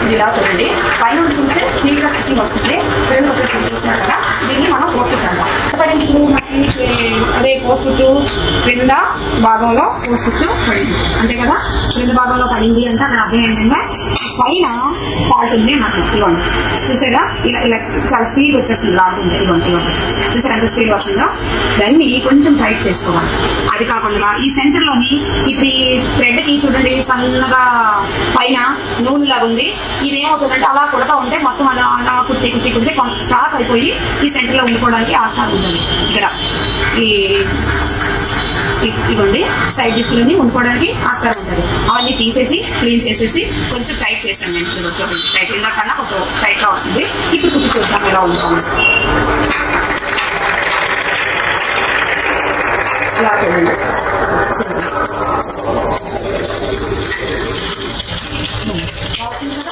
ఇది ఇలా చూడండి పైన నుండి చూస్తే నీట్గా స్టిచ్చింగ్ వస్తుంది క్రింద వచ్చేసి చూస్తున్నారు కదా దీన్ని మనం పోస్ట్ అంటాం పడింది మనకి అదే పోస్ట్ క్రింద భాగంలో పోస్ట్ పడింది అంతే కదా క్రింద భాగంలో పడింది అంటే అక్కడ అర్థం ఏంటంటే పైన ఫాల్ట్ ఉంది నాకు ఇవ్వండి చూసారా ఇలా ఇలా చాలా స్పీడ్ వచ్చేస్తుంది రాకుండా ఇవ్వండి ఇవ్వండి చూసారా ఎంత స్పీడ్ వస్తుందో దాన్ని కొంచెం టైట్ చేసుకోవాలి అది కాకుండా ఈ సెంటర్ లోని ఇప్పుడు ఈ థ్రెడ్ కి చూడండి సన్నగా పైన నూనె లాగా ఉంది ఇది ఏమవుతుందంటే అలా కుడతా ఉంటే మొత్తం అలా అలా కుట్టి కుట్టి కుడితే కొంత స్టాప్ అయిపోయి ఈ సెంటర్ లో ఉండిపోవడానికి ఆస్కారం ఉంటుంది ఇక్కడ ఈ ఇ- ఇవ్వండి సైడ్ డిస్లోని ఉండుకోవడానికి ఆస్కారం ఉంటుంది అవన్నీ తీసేసి క్లీన్ చేసేసి కొంచెం టైట్ చేశాను నేను ఇప్పుడు చూడండి టైట్ ఇందా కన్నా కొంచెం టైట్ గా వస్తుంది ఇప్పుడు కుట్టి చూద్దాం ఎలా ఉంటుంది అలా చూడండి బాగా వచ్చింది కదా